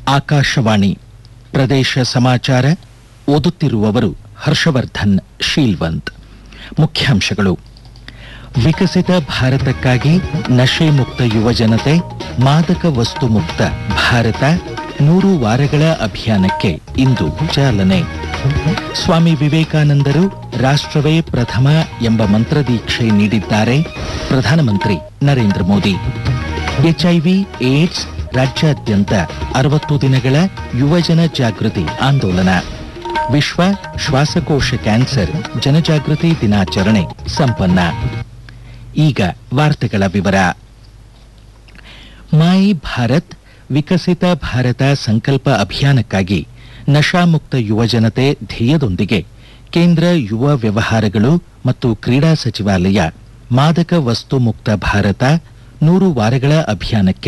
ಆಕಾಶವಾಣಿ ಪ್ರದೇಶ ಸಮಾಚಾರ ಓದುತ್ತಿರುವವರು ಹರ್ಷವರ್ಧನ್ ಶೀಲ್ವಂತ್ ಮುಖ್ಯಾಂಶಗಳು ವಿಕಸಿತ ಭಾರತಕ್ಕಾಗಿ ನಶೆ ಮುಕ್ತ ಯುವಜನತೆ ಮಾದಕ ವಸ್ತು ಮುಕ್ತ ಭಾರತ ನೂರು ವಾರಗಳ ಅಭಿಯಾನಕ್ಕೆ ಇಂದು ಚಾಲನೆ ಸ್ವಾಮಿ ವಿವೇಕಾನಂದರು ರಾಷ್ಟ್ರವೇ ಪ್ರಥಮ ಎಂಬ ಮಂತ್ರದೀಕ್ಷೆ ನೀಡಿದ್ದಾರೆ ಪ್ರಧಾನಮಂತ್ರಿ ನರೇಂದ್ರ ಮೋದಿ ಎಚ್ಐವಿ ಏಡ್ಸ್ ರಾಜ್ಯಾದ್ಯಂತ ಅರವತ್ತು ದಿನಗಳ ಯುವಜನ ಜಾಗೃತಿ ಆಂದೋಲನ ವಿಶ್ವ ಶ್ವಾಸಕೋಶ ಕ್ಯಾನ್ಸರ್ ಜನಜಾಗೃತಿ ದಿನಾಚರಣೆ ಸಂಪನ್ನ ಈಗ ವಾರ್ತೆಗಳ ವಿವರ ಮೈ ಭಾರತ್ ವಿಕಸಿತ ಭಾರತ ಸಂಕಲ್ಪ ಅಭಿಯಾನಕ್ಕಾಗಿ ನಶಾಮುಕ್ತ ಯುವಜನತೆ ಧ್ಯೇಯದೊಂದಿಗೆ ಕೇಂದ್ರ ಯುವ ವ್ಯವಹಾರಗಳು ಮತ್ತು ಕ್ರೀಡಾ ಸಚಿವಾಲಯ ಮಾದಕ ವಸ್ತು ಮುಕ್ತ ಭಾರತ ನೂರು ವಾರಗಳ ಅಭಿಯಾನಕ್ಕೆ